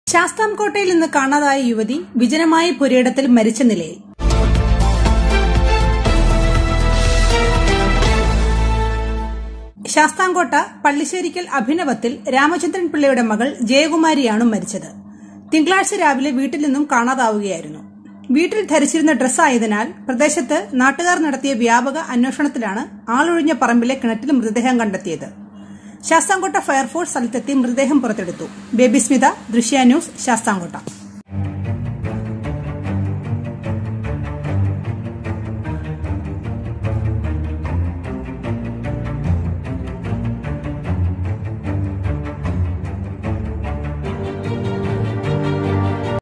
ശാസ്താംകോട്ടയിൽ നിന്ന് കാണാതായ യുവതി വിജനമായ പുരയിടത്തിൽ മരിച്ച നിലയിൽ ശാസ്താംകോട്ട പള്ളിശ്ശേരിക്കൽ അഭിനവത്തിൽ രാമചന്ദ്രൻ പിള്ളയുടെ മകൾ ജയകുമാരിയാണ് മരിച്ചത് തിങ്കളാഴ്ച രാവിലെ വീട്ടിൽ നിന്നും കാണാതാവുകയായിരുന്നു വീട്ടിൽ ധരിച്ചിരുന്ന ഡ്രസ്സായതിനാൽ പ്രദേശത്ത് നാട്ടുകാർ നടത്തിയ വ്യാപക അന്വേഷണത്തിലാണ് ആളൊഴിഞ്ഞ പറമ്പിലെ കിണറ്റിൽ മൃതദേഹം കണ്ടെത്തിയത് ശാസ്താംകോട്ട ഫയർഫോഴ്സ് സ്ഥലത്തെത്തി മൃതദേഹം പുറത്തെടുത്തു ബേബി സ്മിത ദൃശ്യ ന്യൂസ് ശാസ്താംകോട്ട